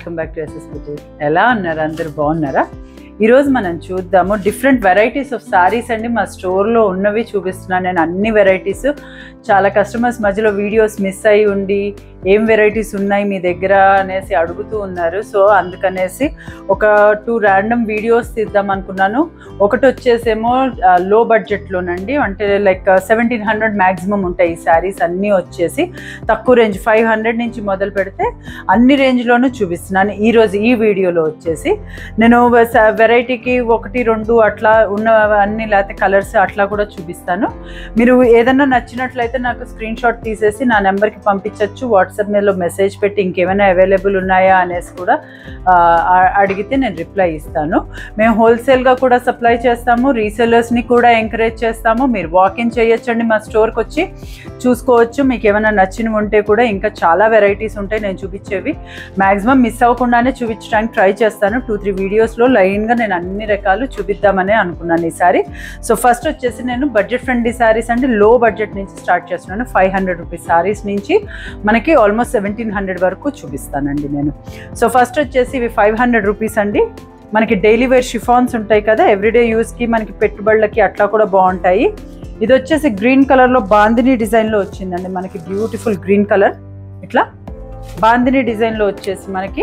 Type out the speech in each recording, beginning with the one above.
Welcome back to SS boutique ఎలా ఉన్నారు అందరు బాగున్నారా ఈరోజు మనం చూద్దాము డిఫరెంట్ వెరైటీస్ ఆఫ్ సారీస్ అండి మా స్టోర్లో ఉన్నవి చూపిస్తున్నాను నేను అన్ని వెరైటీస్ చాలా కస్టమర్స్ మధ్యలో వీడియోస్ మిస్ అయి ఉండి ఏం వెరైటీస్ ఉన్నాయి మీ దగ్గర అనేసి అడుగుతూ ఉన్నారు సో అందుకనేసి ఒక టూ ర్యాండమ్ వీడియోస్ తీద్దాం అనుకున్నాను ఒకటి వచ్చేసేమో లో బడ్జెట్లోనండి అంటే లైక్ సెవెంటీన్ హండ్రెడ్ మ్యాక్సిమం ఉంటాయి ఈ శారీస్ అన్నీ వచ్చేసి తక్కువ రేంజ్ ఫైవ్ హండ్రెడ్ నుంచి మొదలు పెడితే అన్ని రేంజ్లోనూ చూపిస్తున్నాను ఈరోజు ఈ వీడియోలో వచ్చేసి నేను వెరైటీకి ఒకటి రెండు అట్లా ఉన్న అన్ని లేకపోతే కలర్స్ అట్లా కూడా చూపిస్తాను మీరు ఏదన్నా నచ్చినట్లయితే నాకు స్క్రీన్ షాట్ తీసేసి నా నెంబర్కి పంపించవచ్చు వాట్సాప్ మీలో మెసేజ్ పెట్టి ఇంకేమైనా అవైలబుల్ ఉన్నాయా అనేసి కూడా ఆ, ఆ- అడిగితే నేను రిప్లై ఇస్తాను మేము హోల్సేల్గా కూడా సప్లై చేస్తాము రీసెలర్స్ని కూడా ఎంకరేజ్ చేస్తాము మీరు వాకింగ్ చేయొచ్చండి మా స్టోర్కి వచ్చి చూసుకోవచ్చు మీకు ఏమైనా నచ్చినవి ఉంటే కూడా ఇంకా చాలా వెరైటీస్ ఉంటాయి నేను చూపించేవి మ్యాక్సిమం మిస్ అవ్వకుండానే చూపించడానికి ట్రై చేస్తాను టూ త్రీ వీడియోస్లో లైన్గా నేను అన్ని రకాలు చూపిద్దామని అనుకున్నాను ఈసారి సో ఫస్ట్ వచ్చేసి నేను బడ్జెట్ ఫ్రెండ్లీ శారీస్ అంటే లో బడ్జెట్ నుంచి స్టార్ట్ చేస్తున్నాను ఫైవ్ హండ్రెడ్ రూపీస్ శారీస్ నుంచి మనకి ఆల్మోస్ట్ సెవెంటీన్ హండ్రెడ్ వరకు చూపిస్తానండి నేను సో ఫస్ట్ వచ్చేసి ఇవి ఫైవ్ హండ్రెడ్ రూపీస్ అండి మనకి డైలీ వేర్ షిఫాన్స్ ఉంటాయి కదా ఎవ్రీడే యూస్కి మనకి పెట్టుబడులకి అట్లా కూడా బాగుంటాయి ఇది వచ్చేసి గ్రీన్ కలర్లో బాందిని డిజైన్లో వచ్చిందండి మనకి బ్యూటిఫుల్ గ్రీన్ కలర్ ఇట్లా బాందిని డిజైన్లో వచ్చేసి మనకి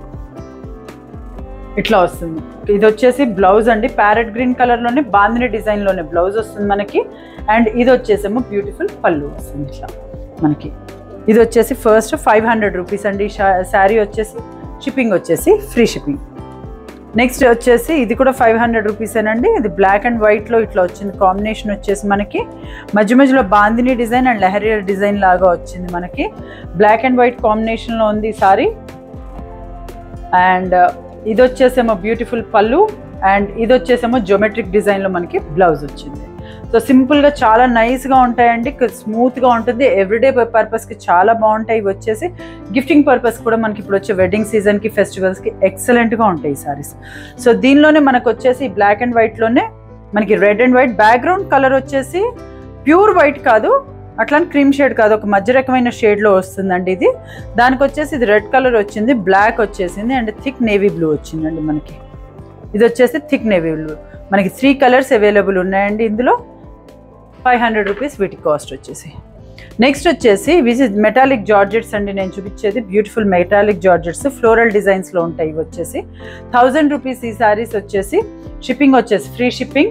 ఇట్లా వస్తుంది ఇది వచ్చేసి బ్లౌజ్ అండి ప్యారెట్ గ్రీన్ కలర్లోనే బాందిని డిజైన్లోనే బ్లౌజ్ వస్తుంది మనకి అండ్ ఇది వచ్చేసేమో బ్యూటిఫుల్ పళ్ళు వస్తుంది ఇట్లా మనకి ఇది వచ్చేసి ఫస్ట్ ఫైవ్ హండ్రెడ్ రూపీస్ అండి శారీ వచ్చేసి షిప్పింగ్ వచ్చేసి ఫ్రీ షిప్పింగ్ నెక్స్ట్ వచ్చేసి ఇది కూడా ఫైవ్ హండ్రెడ్ రూపీసేనండి ఇది బ్లాక్ అండ్ వైట్లో ఇట్లా వచ్చింది కాంబినేషన్ వచ్చేసి మనకి మధ్య మధ్యలో bandhani design and leheriya design లాగా వచ్చింది మనకి బ్లాక్ అండ్ వైట్ కాంబినేషన్లో ఉంది ఈ సారీ అండ్ ఇది వచ్చేసేమో బ్యూటిఫుల్ పళ్ళు అండ్ ఇది వచ్చేసేమో జోమెట్రిక్ డిజైన్లో మనకి బ్లౌజ్ వచ్చింది సో సింపుల్గా చాలా నైస్గా ఉంటాయండి స్మూత్గా ఉంటుంది ఎవ్రీడే పర్పస్కి చాలా బాగుంటాయి ఇవి వచ్చేసి గిఫ్టింగ్ పర్పస్ కూడా మనకి ఇప్పుడు వచ్చే వెడ్డింగ్ సీజన్కి ఫెస్టివల్స్కి ఎక్సలెంట్గా ఉంటాయి ఈ సారీస్ సో దీనిలోనే మనకు వచ్చేసి బ్లాక్ అండ్ వైట్లోనే మనకి red and white background colour వచ్చేసి ప్యూర్ వైట్ కాదు అట్లా క్రీమ్ షేడ్ కాదు ఒక మధ్య రకమైన షేడ్లో వస్తుందండి ఇది దానికి వచ్చేసి ఇది రెడ్ కలర్ వచ్చింది బ్లాక్ వచ్చేసింది అండ్ థిక్ నేవీ బ్లూ వచ్చిందండి మనకి ఇది వచ్చేసి థిక్ నేవీ బ్లూ మనకి త్రీ కలర్స్ అవైలబుల్ ఉన్నాయండి ఇందులో ఫైవ్ హండ్రెడ్ రూపీస్ వీటి కాస్ట్ వచ్చేసి నెక్స్ట్ వచ్చేసి విజ్ మెటాలిక్ జార్జెట్స్ అండి నేను చూపించేది బ్యూటిఫుల్ మెటాలిక్ జార్జెట్స్ ఫ్లోరల్ డిజైన్స్లో ఉంటాయి ఇవి వచ్చేసి థౌజండ్ రూపీస్ ఈ సారీస్ వచ్చేసి షిప్పింగ్ వచ్చేసి ఫ్రీ షిప్పింగ్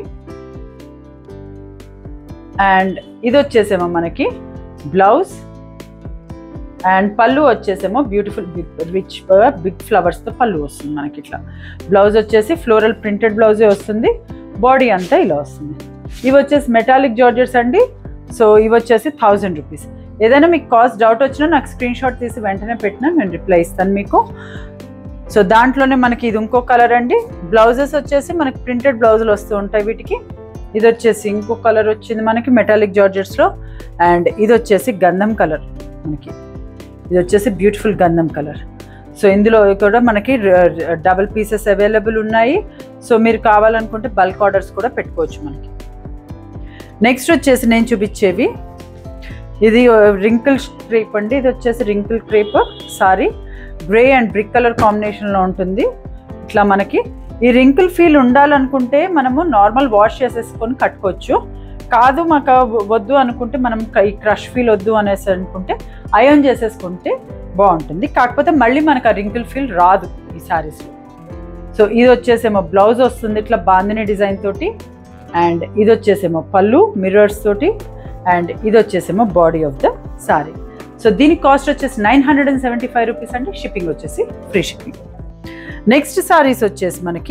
అండ్ ఇది వచ్చేసేమో మనకి బ్లౌజ్ అండ్ పళ్ళు వచ్చేసేమో బ్యూటిఫుల్ బిగ్ రిచ్ బిగ్ ఫ్లవర్స్తో పళ్ళు వస్తుంది మనకి ఇట్లా బ్లౌజ్ వచ్చేసి ఫ్లోరల్ ప్రింటెడ్ బ్లౌజే వస్తుంది బాడీ అంతా ఇలా వస్తుంది ఇవి వచ్చేసి మెటాలిక్ జార్జెట్స్ అండి సో ఇవి వచ్చేసి థౌజండ్ రూపీస్ ఏదైనా మీకు కాస్ట్ డౌట్ వచ్చినా నాకు స్క్రీన్ షాట్ తీసి వెంటనే పెట్టినా నేను రిప్లై ఇస్తాను మీకు సో దాంట్లోనే మనకి ఇది ఇంకో కలర్ అండి బ్లౌజెస్ వచ్చేసి మనకి ప్రింటెడ్ బ్లౌజులు వస్తూ ఉంటాయి వీటికి ఇది వచ్చేసి ఇంకో కలర్ వచ్చింది మనకి మెటాలిక్ జార్జెట్స్లో అండ్ ఇది వచ్చేసి గంధం కలర్ మనకి ఇది వచ్చేసి బ్యూటిఫుల్ గంధం కలర్ సో ఇందులో కూడా మనకి డబుల్ పీసెస్ అవైలబుల్ ఉన్నాయి సో మీరు కావాలనుకుంటే బల్క్ ఆర్డర్స్ కూడా పెట్టుకోవచ్చు మనకి నెక్స్ట్ వచ్చేసి నేను చూపించేవి ఇది రింకిల్ క్రేప్ అండి ఇది వచ్చేసి wrinkle crepe sari grey and brick colour కాంబినేషన్లో ఉంటుంది ఇట్లా మనకి ఈ రింకిల్ ఫీల్ ఉండాలనుకుంటే మనము నార్మల్ వాష్ చేసేసుకొని కట్టుకోవచ్చు కాదు మాకు వద్దు అనుకుంటే మనం ఈ క్రష్ ఫీల్ వద్దు అనేసి అనుకుంటే అయన్ చేసేసుకుంటే బాగుంటుంది కాకపోతే మళ్ళీ మనకు ఆ రింకిల్ ఫీల్ రాదు ఈ శారీస్లో సో ఇది వచ్చేసేమో బ్లౌజ్ వస్తుంది ఇట్లా బాందిని డిజైన్ తోటి అండ్ ఇది వచ్చేసేమో పళ్ళు మిర్రర్స్ తోటి అండ్ ఇది వచ్చేసేమో body of the sari so దీని కాస్ట్ వచ్చేసి nine hundred and seventy five rupees అండి షిప్పింగ్ వచ్చేసి ఫ్రీ షిప్పింగ్ నెక్స్ట్ సారీస్ వచ్చేసి మనకి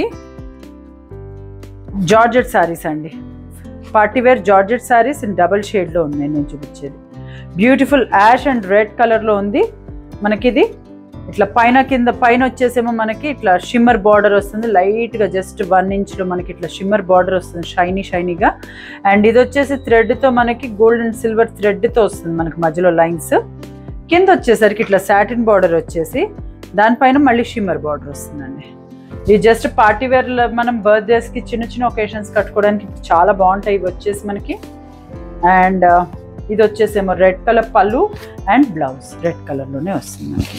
జార్జెట్ సారీస్ అండి party wear georgette saris in double షేడ్లో ఉన్నాయి నేను చూపించేది బ్యూటిఫుల్ యాష్ అండ్ రెడ్ కలర్లో ఉంది మనకి ఇది ఇట్లా పైన కింద పైన వచ్చేసేమో మనకి ఇట్లా షిమ్మర్ బార్డర్ వస్తుంది లైట్గా జస్ట్ వన్ ఇంచ్లో మనకి ఇట్లా షిమ్మర్ బార్డర్ వస్తుంది షైనీ షైనీగా అండ్ ఇది వచ్చేసి థ్రెడ్తో మనకి గోల్డ్ అండ్ సిల్వర్ థ్రెడ్తో వస్తుంది మనకి మధ్యలో లైన్స్ కింద వచ్చేసరికి ఇట్లా సాటిన్ బార్డర్ వచ్చేసి దానిపైన మళ్ళీ షిమ్మర్ బార్డర్ వస్తుందండి ఇది జస్ట్ పార్టీ వేర్ మనం బర్త్డేస్కి చిన్న చిన్న ఒకేషన్స్ కట్టుకోవడానికి చాలా బాగుంటాయి ఇవి వచ్చేసి మనకి అండ్ ఇది వచ్చేసేమో రెడ్ కలర్ పళ్ళు అండ్ బ్లౌజ్ రెడ్ కలర్లోనే వస్తుంది మనకి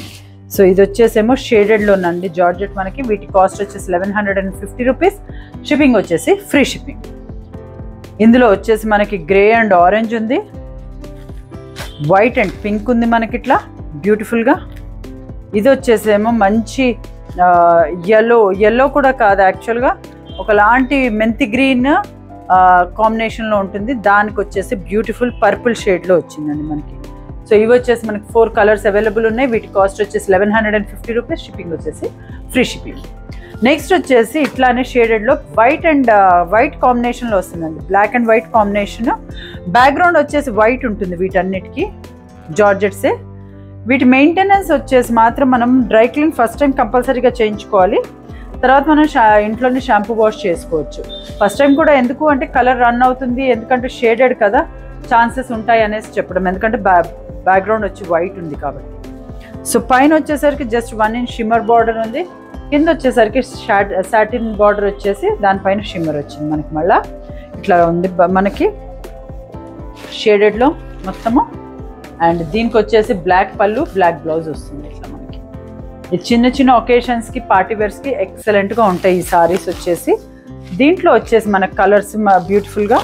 సో ఇది వచ్చేసేమో షేడెడ్లోనండి జార్జెట్ మనకి వీటి కాస్ట్ వచ్చేసి eleven hundred and fifty rupees shipping వచ్చేసి ఫ్రీ షిప్పింగ్ ఇందులో వచ్చేసి మనకి గ్రే అండ్ ఆరెంజ్ ఉంది వైట్ అండ్ పింక్ ఉంది మనకి ఇట్లా బ్యూటిఫుల్గా ఇది వచ్చేసేమో మంచి ఎల్లో ఎల్లో కూడా కాదు యాక్చువల్గా ఒకలాంటి మెంతి గ్రీన్ కాంబినేషన్లో ఉంటుంది దానికి వచ్చేసి బ్యూటిఫుల్ పర్పుల్ షేడ్లో వచ్చిందండి మనకి సో ఇవి వచ్చేసి మనకి ఫోర్ కలర్స్ అవైలబుల్ ఉన్నాయి వీటి కాస్ట్ వచ్చేసి eleven hundred and fifty rupees shipping వచ్చేసి ఫ్రీ షిప్పింగ్ నెక్స్ట్ వచ్చేసి ఇట్లానే షేడెడ్లో వైట్ అండ్ వైట్ కాంబినేషన్లో వస్తుందండి black and white combination background వచ్చేసి వైట్ ఉంటుంది వీటన్నిటికీ జార్జెట్సే వీటి మెయింటెనెన్స్ వచ్చేసి మాత్రం మనం డ్రై క్లీన్ ఫస్ట్ టైం కంపల్సరీగా చేయించుకోవాలి తర్వాత మనం షా ఇంట్లోనే షాంపూ వాష్ చేసుకోవచ్చు ఫస్ట్ టైం కూడా ఎందుకు అంటే కలర్ రన్ అవుతుంది ఎందుకంటే షేడెడ్ కదా ఛాన్సెస్ ఉంటాయి అనేసి చెప్పడం ఎందుకంటే బ్యా బ్యాక్గ్రౌండ్ వచ్చి వైట్ ఉంది కాబట్టి సో పైన వచ్చేసరికి just one inch shimmer border ఉంది కింద వచ్చేసరికి షాట్ సాటిన్ బార్డర్ వచ్చేసి దానిపైన షిమ్మర్ వచ్చింది మనకి మళ్ళా ఇట్లా ఉంది బ- మనకి షేడెడ్లో మొత్తము అండ్ దీనికి వచ్చేసి బ్లాక్ పళ్ళు బ్లాక్ బ్లౌజ్ వస్తుంది ఇట్లా మనకి ఈ చిన్న చిన్న ఒకేషన్స్కి పార్టీ వేర్స్కి ఎక్సలెంట్గా ఉంటాయి ఈ సారీస్ వచ్చేసి దీంట్లో వచ్చేసి మన కలర్స్ బ్యూటిఫుల్గా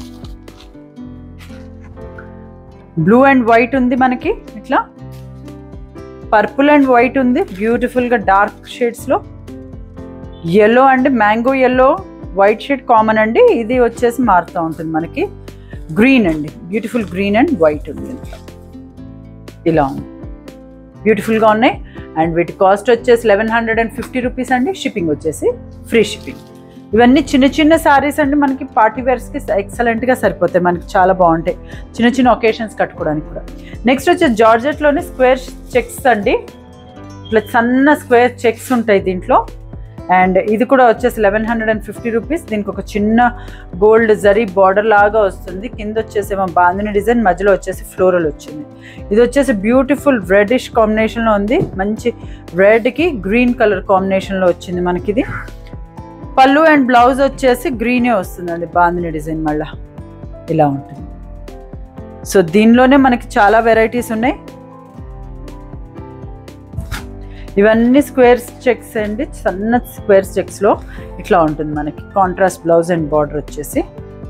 బ్లూ అండ్ వైట్ ఉంది మనకి ఇట్లా పర్పుల్ అండ్ వైట్ ఉంది బ్యూటిఫుల్గా డార్క్ షేడ్స్లో yellow and mango yellow white shade common అండి ఇది వచ్చేసి మారుతూ ఉంటుంది మనకి గ్రీన్ అండి బ్యూటిఫుల్ గ్రీన్ అండ్ వైట్ ఉంది ఇందులో. ఇలా ఉంది బ్యూటిఫుల్గా ఉన్నాయి అండ్ వీటి కాస్ట్ వచ్చేసి eleven hundred and fifty rupees అండి షిప్పింగ్ వచ్చేసి ఫ్రీ షిప్పింగ్ ఇవన్నీ చిన్న చిన్న సారీస్ అండి మనకి పార్టీ వేర్స్కి ఎక్సలెంట్గా సరిపోతాయి మనకి చాలా బాగుంటాయి చిన్న చిన్న ఒకేషన్స్ కట్టుకోవడానికి కూడా నెక్స్ట్ వచ్చేసి జార్జెట్లోని స్క్వేర్ చెక్స్ అండి ఇట్లా సన్న స్క్వేర్ చెక్స్ ఉంటాయి దీంట్లో అండ్ ఇది కూడా వచ్చేసి eleven hundred and fifty rupees దీనికి ఒక చిన్న గోల్డ్ జరీ బార్డర్ లాగా వస్తుంది కింద వచ్చేసి ఏమో బాందిని డిజైన్ మధ్యలో వచ్చేసి ఫ్లోరల్ వచ్చింది ఇది వచ్చేసి బ్యూటిఫుల్ రెడిష్ కాంబినేషన్లో ఉంది మంచి రెడ్కి గ్రీన్ కలర్ కాంబినేషన్లో వచ్చింది మనకి ఇది పళ్ళు అండ్ బ్లౌజ్ వచ్చేసి గ్రీనే వస్తుందండి బాందిని డిజైన్ మళ్ళా ఇలా ఉంటుంది సో దీనిలోనే మనకి చాలా వెరైటీస్ ఉన్నాయి ఇవన్నీ స్క్వేర్స్ చెక్స్ అండి సన్న స్క్వేర్స్ చెక్స్లో ఇట్లా ఉంటుంది మనకి కాంట్రాస్ట్ బ్లౌజ్ అండ్ బార్డర్ వచ్చేసి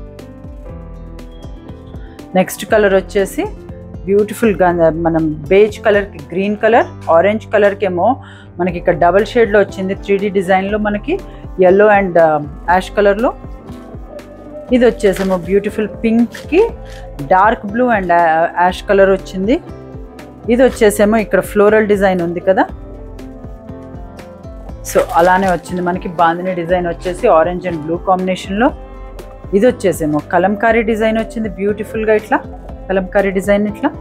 నెక్స్ట్ కలర్ వచ్చేసి బ్యూటిఫుల్గా మనం బేజ్ కలర్కి గ్రీన్ కలర్ ఆరెంజ్ కలర్కి ఏమో మనకి ఇక్కడ డబల్ షేడ్లో వచ్చింది త్రీ డి డిజైన్లో మనకి ఎల్లో అండ్ యాష్ కలర్లో ఇది వచ్చేసేమో బ్యూటిఫుల్ పింక్కి dark blue and ash colour వచ్చింది ఇది వచ్చేసేమో ఇక్కడ ఫ్లోరల్ డిజైన్ ఉంది కదా సో అలానే వచ్చింది మనకి బాందిని డిజైన్ వచ్చేసి ఆరెంజ్ అండ్ బ్లూ కాంబినేషన్లో ఇది వచ్చేసేమో కలంకారీ డిజైన్ వచ్చింది బ్యూటిఫుల్గా ఇట్లా కలంకారీ డిజైన్ ఇట్లా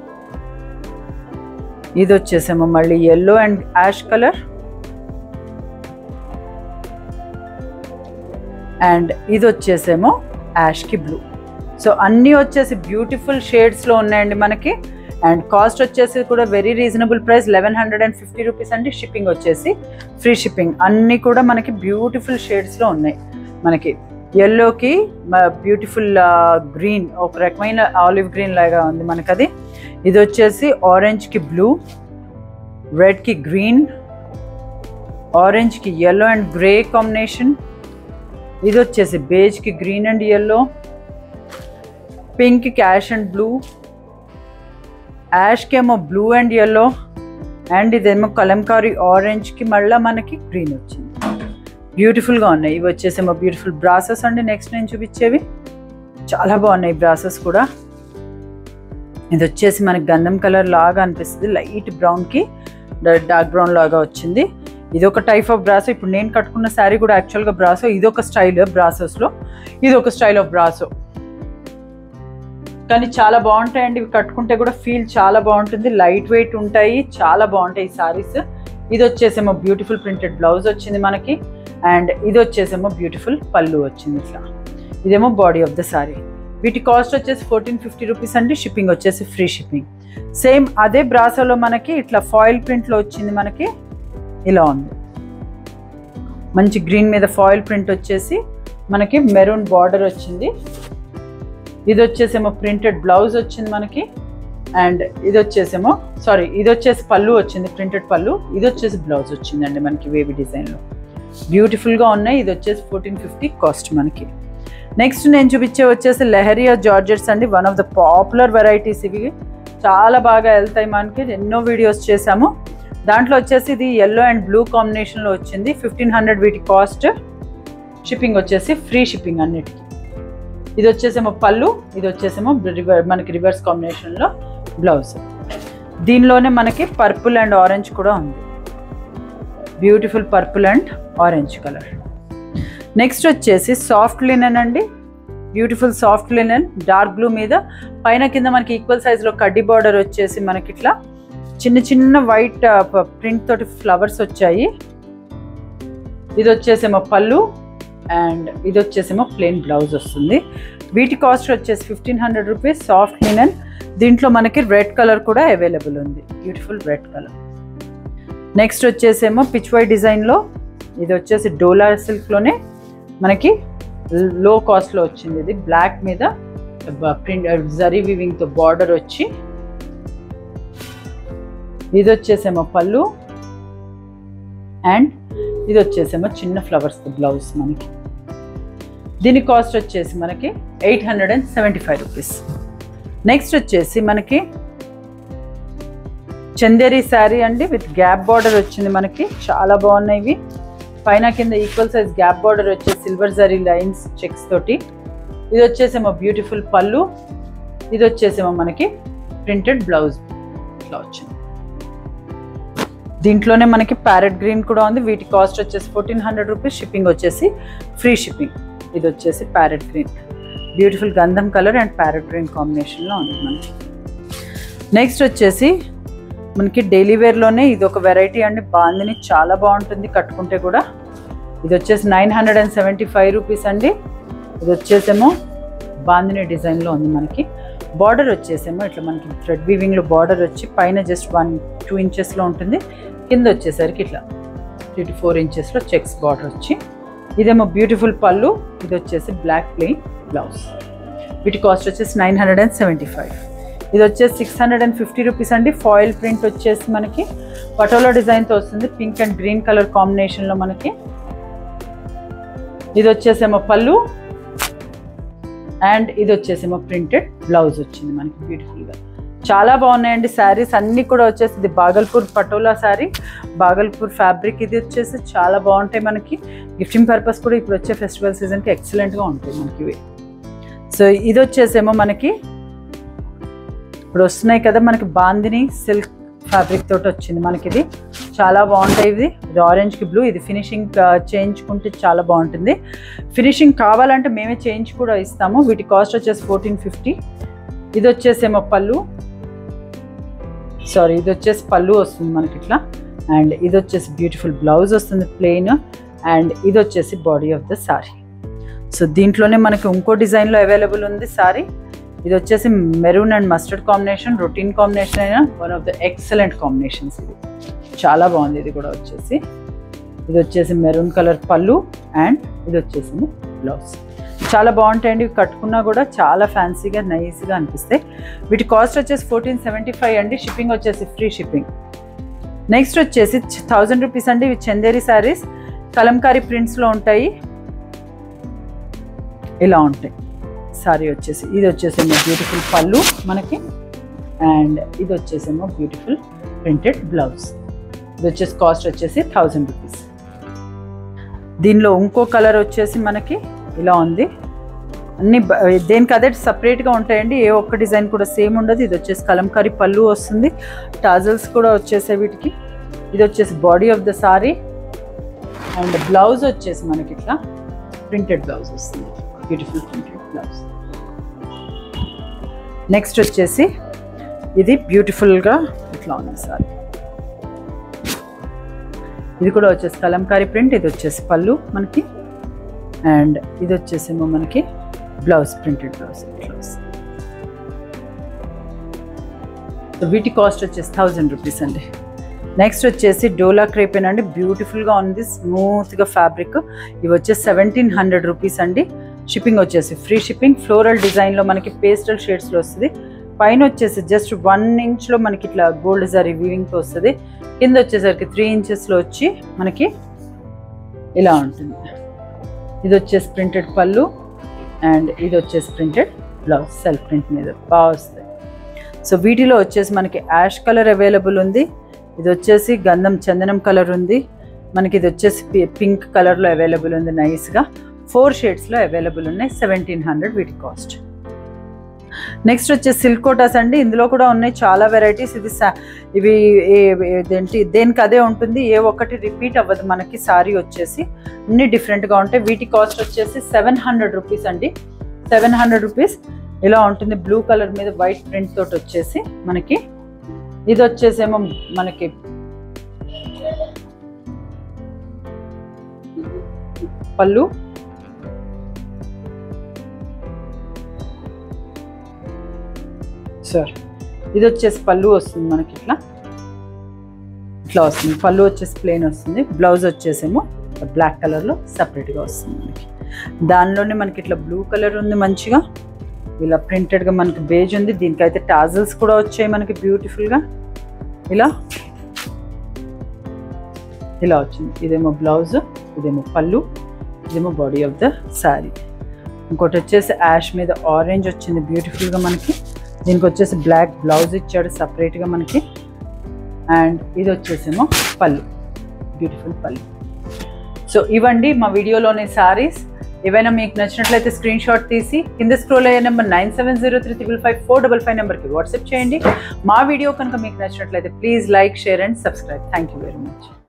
ఇది వచ్చేసేమో మళ్ళీ yellow and ash colour and ఇది వచ్చేసేమో యాష్కి బ్లూ సో అన్నీ వచ్చేసి బ్యూటిఫుల్ షేడ్స్లో ఉన్నాయండి మనకి అండ్ కాస్ట్ వచ్చేసి కూడా very reasonable price eleven hundred and fifty rupees అండి షిప్పింగ్ వచ్చేసి ఫ్రీ షిప్పింగ్ అన్నీ కూడా మనకి బ్యూటిఫుల్ షేడ్స్లో ఉన్నాయి మనకి ఎల్లోకి బ్యూటిఫుల్ గ్రీన్ ఒక రకమైన ఆలివ్ గ్రీన్ లాగా ఉంది మనకి అది ఇది వచ్చేసి ఆరెంజ్కి బ్లూ రెడ్కి గ్రీన్ ఆరెంజ్కి ఎల్లో అండ్ గ్రే కాంబినేషన్ ఇది వచ్చేసి బేజ్కి గ్రీన్ అండ్ ఎల్లో పింక్ క్యాష్ అండ్ బ్లూ యాష్కి ఏమో బ్లూ అండ్ ఎల్లో అండ్ ఇదేమో కలంకారీ ఆరెంజ్కి మళ్ళీ మనకి గ్రీన్ వచ్చింది బ్యూటిఫుల్గా ఉన్నాయి ఇవి వచ్చేసేమో బ్యూటిఫుల్ బ్రాసెస్ అండి నెక్స్ట్ నేను చూపించేవి చాలా బాగున్నాయి బ్రాసెస్ కూడా ఇది వచ్చేసి మనకి గంధం కలర్ లాగా అనిపిస్తుంది లైట్ బ్రౌన్కి డార్క్ బ్రౌన్ లాగా వచ్చింది ఇది ఒక టైప్ ఆఫ్ బ్రాసో ఇప్పుడు నేను కట్టుకున్న శారీ కూడా యాక్చువల్గా బ్రాసో ఇది ఒక స్టైల్ బ్రాసోస్లో ఇది ఒక స్టైల్ ఆఫ్ బ్రాసో కానీ చాలా బాగుంటాయండి ఇవి కట్టుకుంటే కూడా ఫీల్ చాలా బాగుంటుంది లైట్ వెయిట్ ఉంటాయి చాలా బాగుంటాయి ఈ సారీస్ ఇది వచ్చేసేమో బ్యూటిఫుల్ ప్రింటెడ్ బ్లౌజ్ వచ్చింది మనకి అండ్ ఇది వచ్చేసేమో బ్యూటిఫుల్ పళ్ళు వచ్చింది ఇట్లా ఇదేమో బాడీ ఆఫ్ ద సారీ వీటి కాస్ట్ వచ్చేసి ఫోర్టీన్ ఫిఫ్టీ రూపీస్ అండి షిప్పింగ్ వచ్చేసి ఫ్రీ షిప్పింగ్ సేమ్ అదే బ్రాసోలో మనకి ఇట్లా ఫాయిల్ ప్రింట్లో వచ్చింది మనకి ఇలా ఉంది మంచి గ్రీన్ మీద ఫాయిల్ ప్రింట్ వచ్చేసి మనకి మెరూన్ బార్డర్ వచ్చింది ఇది వచ్చేసేమో ప్రింటెడ్ బ్లౌజ్ వచ్చింది మనకి అండ్ ఇది వచ్చేసేమో సారీ ఇది వచ్చేసి పళ్ళు వచ్చింది ప్రింటెడ్ పళ్ళు ఇది వచ్చేసి బ్లౌజ్ వచ్చిందండి మనకి వేవి డిజైన్లో బ్యూటిఫుల్గా ఉన్నాయి ఇది వచ్చేసి ఫోర్టీన్ ఫిఫ్టీ కాస్ట్ మనకి నెక్స్ట్ నేను చూపించే వచ్చేసి లెహరియా జార్జెట్స్ అండి one of the popular varieties ఇవి చాలా బాగా వెళ్తాయి మనకి ఎన్నో వీడియోస్ చేసాము దాంట్లో వచ్చేసి ఇది ఎల్లో అండ్ బ్లూ కాంబినేషన్లో వచ్చింది ఫిఫ్టీన్ హండ్రెడ్ వీటి కాస్ట్ షిప్పింగ్ వచ్చేసి ఫ్రీ షిప్పింగ్ అన్నిటికీ ఇది వచ్చేసేమో పళ్ళు ఇది వచ్చేసేమో రివర్ మనకి రివర్స్ కాంబినేషన్లో బ్లౌజ్ దీనిలోనే మనకి పర్పుల్ అండ్ ఆరెంజ్ కూడా ఉంది beautiful purple and orange colour next వచ్చేసి సాఫ్ట్ లినెన్ అండి beautiful soft linen dark blue మీద పైన కింద మనకి ఈక్వల్ సైజ్లో కడ్డీ బార్డర్ వచ్చేసి మనకి ఇట్లా చిన్న చిన్న వైట్ ప్రింట్ తోటి ఫ్లవర్స్ వచ్చాయి ఇది వచ్చేసేమో పళ్ళు అండ్ ఇది వచ్చేసేమో ప్లెయిన్ బ్లౌజ్ వస్తుంది వీటి కాస్ట్ వచ్చేసి fifteen hundred rupees soft linen దీంట్లో మనకి రెడ్ కలర్ కూడా అవైలబుల్ ఉంది బ్యూటిఫుల్ రెడ్ కలర్ నెక్స్ట్ వచ్చేసేమో పిచ్ వై డిజైన్లో ఇది వచ్చేసి డోలా సిల్క్లోనే మనకి లో కాస్ట్లో వచ్చింది ఇది బ్లాక్ మీద ప్రింట్ జరీ వివింగ్తో బార్డర్ వచ్చి ఇది వచ్చేసేమో పళ్ళు అండ్ ఇది వచ్చేసేమో చిన్న ఫ్లవర్స్ బ్లౌజ్ మనకి దీని కాస్ట్ వచ్చేసి మనకి eight hundred and seventy five rupees next వచ్చేసి మనకి చందేరి శారీ అండి విత్ గ్యాప్ బార్డర్ వచ్చింది మనకి చాలా బాగున్నాయి ఇవి పైన కింద ఈక్వల్ సైజ్ గ్యాప్ బార్డర్ వచ్చే సిల్వర్ జరీ లైన్స్ చెక్స్ తోటి ఇది వచ్చేసేమో బ్యూటిఫుల్ పళ్ళు ఇది వచ్చేసేమో మనకి ప్రింటెడ్ బ్లౌజ్ ఇట్లా వచ్చింది దీంట్లోనే మనకి ప్యారెట్ గ్రీన్ కూడా ఉంది వీటి కాస్ట్ వచ్చేసి ఫోర్టీన్ హండ్రెడ్ రూపీస్ షిప్పింగ్ వచ్చేసి ఫ్రీ షిప్పింగ్ ఇది వచ్చేసి ప్యారెట్ గ్రీన్ బ్యూటిఫుల్ గంధం కలర్ అండ్ ప్యారెట్ గ్రీన్ కాంబినేషన్లో ఉంది మనకి నెక్స్ట్ వచ్చేసి మనకి డైలీ వేర్లోనే ఇది ఒక వెరైటీ అండి బాందిని చాలా బాగుంటుంది కట్టుకుంటే కూడా ఇది వచ్చేసి nine hundred and seventy five rupees అండి ఇది వచ్చేసేమో బాందిని డిజైన్లో ఉంది మనకి బార్డర్ వచ్చేసేమో ఇట్లా మనకి థ్రెడ్ వీవింగ్లో బార్డర్ వచ్చి పైన జస్ట్ వన్ టూ ఇంచెస్లో ఉంటుంది కింద వచ్చేసరికి ఇట్లా త్రీ టు ఫోర్ ఇంచెస్లో చెక్స్ బార్డర్ వచ్చి ఇదేమో బ్యూటిఫుల్ పళ్ళు ఇది వచ్చేసి బ్లాక్ ప్లెయిన్ బ్లౌజ్ వీటి కాస్ట్ వచ్చేసి nine hundred and seventy five ఇది వచ్చేసి six hundred and fifty rupees అండి ఫాయిల్ ప్రింట్ వచ్చేసి మనకి పటోలా డిజైన్తో వస్తుంది పింక్ అండ్ గ్రీన్ కలర్ కాంబినేషన్లో మనకి ఇది వచ్చేసేమో పళ్ళు అండ్ ఇది వచ్చేసేమో ప్రింటెడ్ బ్లౌజ్ వచ్చింది మనకి బ్యూటిఫుల్గా చాలా బాగున్నాయండి శారీస్ అన్నీ కూడా వచ్చేసి ఇది బాగల్పూర్ పటోలా శారీ బాగల్పూర్ ఫ్యాబ్రిక్ ఇది వచ్చేసి చాలా బాగుంటాయి మనకి గిఫ్టింగ్ పర్పస్ కూడా ఇప్పుడు వచ్చే ఫెస్టివల్ సీజన్కి ఎక్సలెంట్గా ఉంటాయి మనకి ఇవి సో ఇది వచ్చేసేమో మనకి ఇప్పుడు వస్తున్నాయి కదా మనకి బాందిని సిల్క్ ఫ్యాబ్రిక్ తోటి వచ్చింది మనకి ఇది చాలా బాగుంటాయి ఇది ఇది ఆరెంజ్కి బ్లూ ఇది ఫినిషింగ్ చేయించుకుంటే చాలా బాగుంటుంది ఫినిషింగ్ కావాలంటే మేమే చేయించి కూడా ఇస్తాము వీటి కాస్ట్ వచ్చేసి ఫోర్టీన్ ఫిఫ్టీ ఇది వచ్చేసేమో పళ్ళు సారీ ఇది వచ్చేసి పళ్ళు వస్తుంది మనకి ఇట్లా అండ్ ఇది వచ్చేసి బ్యూటిఫుల్ బ్లౌజ్ వస్తుంది ప్లెయిన్ అండ్ ఇది వచ్చేసి body of the sari so దీంట్లోనే మనకి ఇంకో డిజైన్లో అవైలబుల్ ఉంది సారీ ఇది వచ్చేసి maroon and mustard combination routine combination అయినా one of the excellent combinations ఇది చాలా బాగుంది ఇది కూడా వచ్చేసి ఇది వచ్చేసి మెరూన్ కలర్ పళ్ళు అండ్ ఇది వచ్చేసి బ్లౌజ్ చాలా బాగుంటాయండి ఇవి కట్టుకున్నా కూడా చాలా ఫ్యాన్సీగా నైస్గా అనిపిస్తాయి వీటి కాస్ట్ వచ్చేసి ఫోర్టీన్ సెవెంటీ ఫైవ్ అండి షిప్పింగ్ వచ్చేసి ఫ్రీ షిప్పింగ్ నెక్స్ట్ వచ్చేసి థౌజండ్ రూపీస్ అండి ఇవి చందేరి శారీస్ కలంకారీ ప్రింట్స్లో ఉంటాయి ఇలా ఉంటాయి సారీ వచ్చేసి ఇది వచ్చేసేమో బ్యూటిఫుల్ పళ్ళు మనకి అండ్ ఇది వచ్చేసేమో బ్యూటిఫుల్ ప్రింటెడ్ బ్లౌజ్ ఇది వచ్చేసి కాస్ట్ వచ్చేసి థౌజండ్ రూపీస్ దీనిలో ఇంకో కలర్ వచ్చేసి మనకి ఇలా ఉంది అన్ని బ- దేనికి అదే సపరేట్గా ఉంటాయండి ఏ ఒక్క డిజైన్ కూడా సేమ్ ఉండదు ఇది వచ్చేసి కలంకారీ పళ్ళు వస్తుంది టాజల్స్ కూడా వచ్చేసాయి వీటికి ఇది వచ్చేసి body of the sari and blouse వచ్చేసి మనకి ఇట్లా ప్రింటెడ్ బ్లౌజ్ వస్తుంది బ్యూటిఫుల్ ప్రింటెడ్ బ్లౌజ్ నెక్స్ట్ వచ్చేసి ఇది బ్యూటిఫుల్గా ఇట్లా ఉంది సారీ ఇది కూడా వచ్చేసి కలంకారీ ప్రింట్ ఇది వచ్చేసి పళ్ళు మనకి అండ్ ఇది వచ్చేసేమో మనకి బ్లౌజ్ ప్రింటెడ్ బ్లౌజ్ ఇట్లా వస్తుంది సో వీటి కాస్ట్ వచ్చేసి థౌజండ్ రూపీస్ అండి నెక్స్ట్ వచ్చేసి డోలా క్రేపెన్ అండి బ్యూటిఫుల్గా ఉంది స్మూత్గా ఫ్యాబ్రిక్ ఇవి వచ్చేసి సెవెంటీన్ హండ్రెడ్ రూపీస్ అండి షిప్పింగ్ వచ్చేసి ఫ్రీ షిప్పింగ్ ఫ్లోరల్ డిజైన్లో మనకి పేస్టల్ షేడ్స్లో వస్తుంది పైన వచ్చేసి జస్ట్ వన్ ఇంచ్లో మనకి ఇట్లా గోల్డ్ జరీ వీవింగ్తో వస్తుంది కింద వచ్చేసరికి త్రీ ఇంచెస్లో వచ్చి మనకి ఇలా ఉంటుంది ఇది వచ్చేసి ప్రింటెడ్ పళ్ళు అండ్ ఇది వచ్చేసి ప్రింటెడ్ బ్లౌజ్ సెల్ఫ్ ప్రింట్ మీద బాగా వస్తాయి సో వీటిలో వచ్చేసి మనకి యాష్ కలర్ అవైలబుల్ ఉంది ఇది వచ్చేసి గంధం చందనం కలర్ ఉంది మనకి ఇది వచ్చేసి పి- పింక్ కలర్లో అవైలబుల్ ఉంది నైస్గా ఫోర్ షేడ్స్లో అవైలబుల్ ఉన్నాయి సెవెంటీన్ హండ్రెడ్ వీటి కాస్ట్ నెక్స్ట్ వచ్చేసి సిల్క్ కోటాస్ అండి ఇందులో కూడా ఉన్నాయి చాలా వెరైటీస్ ఇది సా- ఇవి ఏ- ఇదేంటి దేనికి అదే ఉంటుంది ఏ ఒక్కటి రిపీట్ అవ్వదు మనకి సారీ వచ్చేసి అన్ని డిఫరెంట్గా ఉంటాయి వీటి కాస్ట్ వచ్చేసి సెవెన్ హండ్రెడ్ రూపీస్ అండి సెవెన్ హండ్రెడ్ రూపీస్ ఇలా ఉంటుంది బ్లూ కలర్ మీద వైట్ ప్రింట్ తోటి వచ్చేసి మనకి ఇది వచ్చేసేమో మనకి పళ్ళు సార్ ఇది వచ్చేసి పళ్ళు వస్తుంది మనకి ఇట్లా ఇట్లా వస్తుంది పళ్ళు వచ్చేసి ప్లెయిన్ వస్తుంది బ్లౌజ్ వచ్చేసేమో బ్లాక్ కలర్లో సపరేట్గా వస్తుంది మనకి దానిలోనే మనకి ఇట్లా బ్లూ కలర్ ఉంది మంచిగా ఇలా ప్రింటెడ్గా మనకి బేజ్ ఉంది దీనికైతే టాజల్స్ కూడా వచ్చాయి మనకి బ్యూటిఫుల్గా ఇలా ఇలా వచ్చింది ఇదేమో బ్లౌజ్ ఇదేమో పళ్ళు ఇదేమో బాడీ ఆఫ్ ద శారీ ఇంకోటి వచ్చేసి యాష్ మీద ఆరెంజ్ వచ్చింది బ్యూటిఫుల్గా మనకి దీనికి వచ్చేసి బ్లాక్ బ్లౌజ్ ఇచ్చాడు సపరేట్గా మనకి అండ్ ఇది వచ్చేసేమో పళ్ళు బ్యూటిఫుల్ పళ్ళు సో ఇవండి మా వీడియోలోని సారీస్ ఏవైనా మీకు నచ్చినట్లయితే స్క్రీన్ షాట్ తీసి కింద స్క్రోల్ అయ్యే number nine seven zero three triple five four double five నెంబర్కి వాట్సాప్ చేయండి మా వీడియో కనుక మీకు నచ్చినట్లయితే please like share and subscribe thank you very much